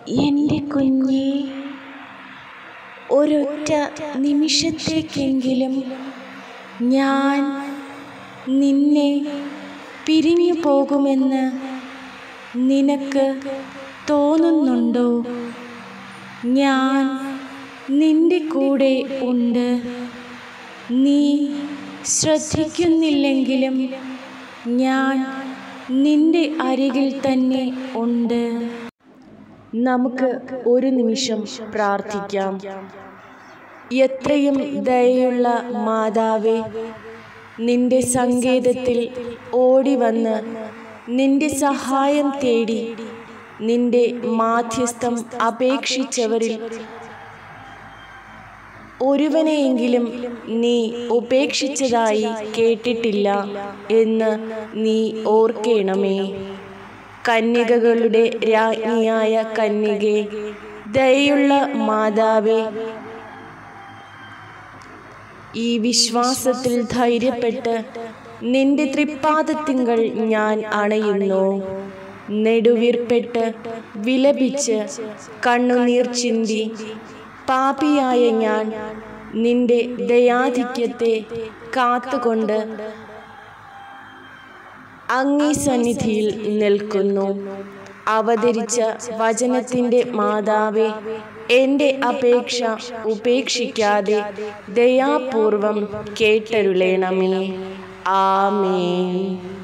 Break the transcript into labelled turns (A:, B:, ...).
A: എൻ്റെ കുഞ്ഞേ ഒരൊറ്റ നിമിഷത്തേക്കെങ്കിലും ഞാൻ നിന്നെ പിരിഞ്ഞു പോകുമെന്ന് നിനക്ക് തോന്നുന്നുണ്ടോ ഞാൻ നിന്റെ കൂടെ ഉണ്ട് നീ ശ്രദ്ധിക്കുന്നില്ലെങ്കിലും ഞാൻ നിന്റെ അരികിൽ തന്നെ ഉണ്ട് നമുക്ക് ഒരു നിമിഷം പ്രാർത്ഥിക്കാം എത്രയും ദയുള്ള മാതാവേ നിന്റെ സങ്കേതത്തിൽ ഓടി വന്ന് നിന്റെ സഹായം തേടി നിന്റെ മാധ്യസ്ഥം അപേക്ഷിച്ചവരിൽ ഒരുവനെയെങ്കിലും നീ ഉപേക്ഷിച്ചതായി കേട്ടിട്ടില്ല എന്ന് നീ ഓർക്കേണമേ കന്യകകളുടെ രാജ്ഞിയായ കന്യകെ ദയുള്ള മാതാവേ ഈ വിശ്വാസത്തിൽ ധൈര്യപ്പെട്ട് നിന്റെ തൃപ്പാദത്തിങ്കൾ ഞാൻ അണയുന്നു നെടുവീർപ്പെട്ട് വിലപിച്ച് കണ്ണുനീർ ചിന്തി പാപിയായ ഞാൻ നിന്റെ ദയാധിക്യത്തെ കാത്തുകൊണ്ട് അങ്ങേ സന്നിധിയിൽ നിൽക്കുന്നു അവതരിച്ച വചനത്തിൻ്റെ മാതാവേ എൻ്റെ അപേക്ഷ ഉപേക്ഷിക്കാതെ ദയാപൂർവം കേട്ടരുളേണമേ ആമേൻ